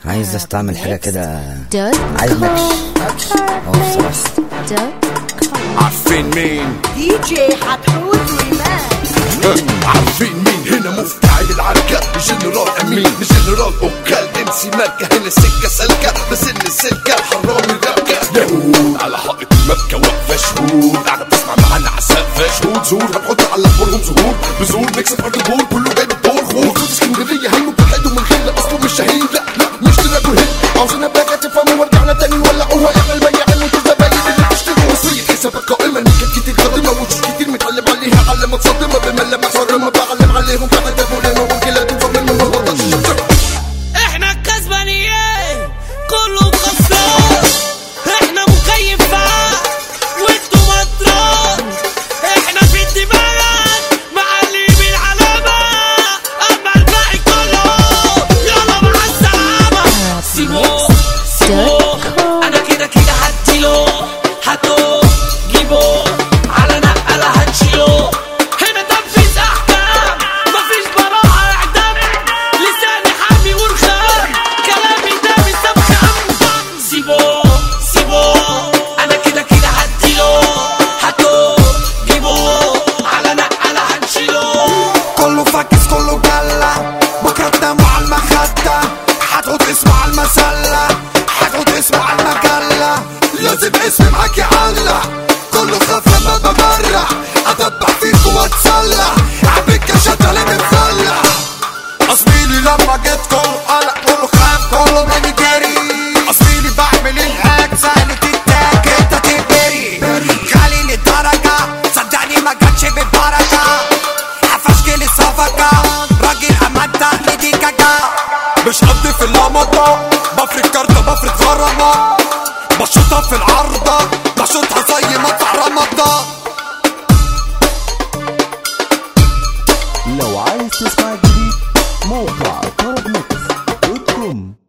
عايز استعمل حاجة كده دوت عايز نكش اه بصراحة دوت عارفين مين دي جي حتحوت وإيمان عارفين مين هنا مفتعل العركة جنرال امين جنرال اوكال امسي ماركة هنا السكة سلكة بس ان السلكة حرام الربكة يهود على حائط المبكى واقفة شهود قاعدة بتسمع معانا عسافة شهود زهور هنحط على قبورهم زهور بزهور نكسب ارض البور كله جاي بالدور خور خد اسكندرية هينو بتحدوا من خلة اصله مش شهيد لا لا مش تلاقوا الهند عاوزين ابقى تفهموا ورجعنا تاني نولعوها احنا البياعين وانتوا الزباين اللي بتشتروا مصرية حسابات قائمة نكت كتير قادمة وجوش كتير متعلم عليها علامة صادمة بملمة صارمة بعلم عليهم فهدفوا لنا وكلاتهم فمن من بطل احنا الكسبانيين كله خسران احنا مكيفات وانتوا مطران احنا في الدماغ معلم العلامة اما الباقي كله يلا مع السلامة سيبوه سيبوه انا كده كده هديله هاتوه جيبوه على نقلة هنشيله هنا تنفيذ احكام مفيش براءة اعدام لساني حامي ورخام كلامي ده بيساب خام سيبوه سيبوه انا كده كده هديله هاتوه جيبوه على نقلة هنشيله كله فاكس كله جلة بكرة تناموا على المخدة هتحط اسمه على المسلة هتحط اسمه على المجلة لازم اسمي معاك يعلق كله خاف لما ببرع ادبح فيكم واتسلى عبيد كشات اللي متسلى اصميلي لما جيت كله قلق كله خاف كله مني جري اصميلي بعمل الهاك سهل تتاك انت تبري خليل الدرجة صدقني ما جاتش بالبركة هفشكل الصفقة راجل امانتة لدي كاكا مش قد في اللمضة بفرق كارتة بفرق غرامة بشوطها في العارضة بشوطها زي ما ادفع رمضة لو عايز تسمع جديد موقع طرب ميكس دوت كوم